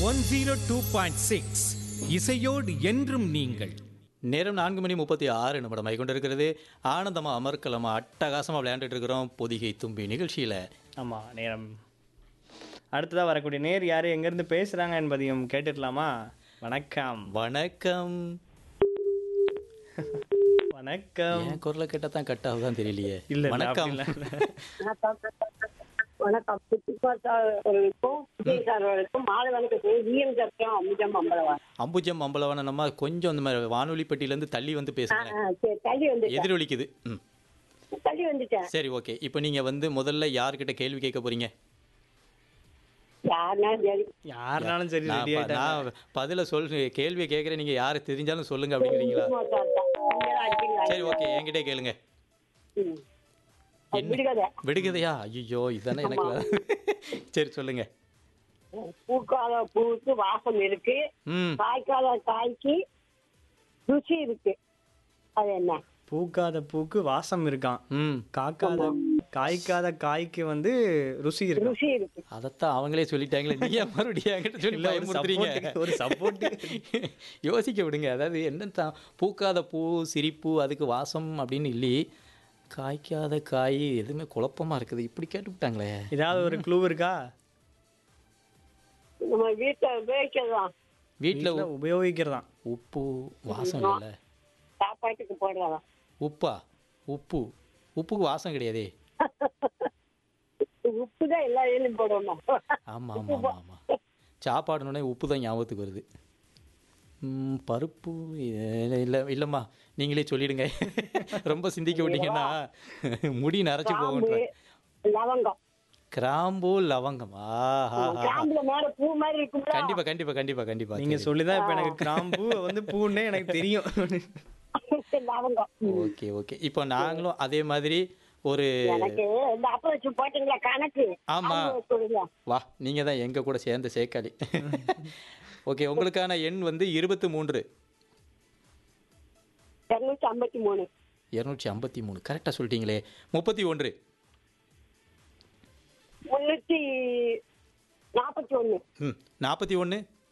One zero two point six இசையோடு என்றும் நீங்கள் நேரம் நான்கு மணி முப்பத்தி ஆறு நிமிடம் ஆகி கொண்டிருக்கிறது ஆனந்தமாக அமர்க்கலமாக அட்டகாசமாக விளையாண்டுட்டு இருக்கிறோம் பொதிகை தும்பி நிகழ்ச்சியில் ஆமாம் நேரம் அடுத்ததாக வரக்கூடிய நேர் யார் எங்கேருந்து பேசுகிறாங்க என்பதையும் கேட்டுடலாமா வணக்கம் வணக்கம் வணக்கம் என் குரலை கேட்டால் தான் கட் ஆகுதான் தெரியலையே இல்ல வணக்கம் வணக்கம் சுத்திப்பா சார் அவர்களுக்கும் விஜய் சார் அவர்களுக்கும் மாலை வணக்கம் ஈயம் சத்தியம் அமிர்தம் அம்பலவா அம்புஜம் அம்பலவான நம்ம கொஞ்சம் இந்த மாதிரி வானொலி பெட்டியிலேருந்து தள்ளி வந்து பேசுங்க சரி தள்ளி வந்துட்டேன் எதிரொலிக்குது ம் தள்ளி வந்துட்டேன் சரி ஓகே இப்போ நீங்கள் வந்து முதல்ல யார்கிட்ட கேள்வி கேட்க போறீங்க யாருன்னா சரி யாருனாலும் சரி நான் ரெடி ப- ஆகிட்டாங்க நான் பதில சொல் கேள்வியை கேட்குறேன் நீங்கள் யாரை தெரிஞ்சாலும் சொல்லுங்க அப்படிங்கிறீங்களா சும்மா சார் தான் நீங்க தான் அடிப்பீங்களா? சரி ஓகே என்கிட்டே கேளுங்க ம். அது விடுகதை விடுகதையா ஐயோ இதுதானே எனக்கு சரி சொல்லுங்க பூக்காத பூவுக்கு வாசம் இருக்கு ம் காய்க்காத காய்க்கு ருசி இருக்கு அது என்ன பூக்காத பூக்கு வாசம் இருக்கான் ம் காக்காத காய்க்காத காய்க்கு வந்து ருசி இருக்கு ருசி இருக்கு அதைத்தான் அவங்களே சொல்லிட்டாங்களே நீங்க மறுபடியும் என்கிட்ட சொல்லி இல்ல, ஒரு பயமுறுத்துறீங்க support- ஒரு support. யோசிக்க விடுங்க அதாவது என்ன தான் பூக்காத பூ சிரிப்பு அதுக்கு வாசம் அப்படின்னு இல்லி காய்க்காத காய் எதுவுமே குழப்பமா இருக்குது இப்படி கேட்டு விட்டாங்களே ஏதாவது ஒரு க்ளூ இருக்கா நம்ம வீட்டை உபயோகிக்கிறதான் வீட்டில் வீட்ல உபயோகிக்கிறதாம் உப்பு வாசம் இல்லை சாப்பாட்டுக்கு போடுறதான் உப்பா உப்பு உப்புக்கு வாசம் கிடையாதே உப்பு தான் எல்லா இதுலையும் போடணும் ஆமாம் ஆமாம் ஆமாம் ஆமாம் சாப்பாடுனோடனே உப்பு தான் ஞாபகத்துக்கு வருது ம், பருப்பு இல்லை இல்லை இல்லைம்மா நீங்களே சொல்லிடுங்க ரொம்ப சிந்திக்க விட்டீங்கன்னா முடி நரைச்சு கிராம்பு போகும் லவங்கம் கிராம்பு லவங்கம் ஆஹா கிராம்புல மேல பூ மாதிரி இருக்கும்ல கண்டிப்பா கண்டிப்பா கண்டிப்பா கண்டிப்பா நீங்க சரி. சொல்லிதான் இப்ப எனக்கு கிராம்பு வந்து பூன்னே எனக்கு தெரியும் லவங்கம் ஓகே ஓகே இப்போ நாங்களும் அதே மாதிரி ஒரு எனக்கு இந்த அப்ப வச்சு போட்டீங்களா கணக்கு ஆமா. அது சொல்லுங்க வா நீங்க தான் எங்க கூட சேர்ந்த சேக்காளி ஓகே உங்களுக்கான எண் வந்து இருபத்தி மூன்று இருநூத்தி ஐம்பத்தி மூணு இரநூற்றி ஐம்பத்தி மூணு கரெக்டாக சொல்லிட்டீங்களே முப்பத்தி ஒன்று முன்னூத்தி நாற்பத்தி ஒண்ணு ம் நாற்பத்தி ஒன்று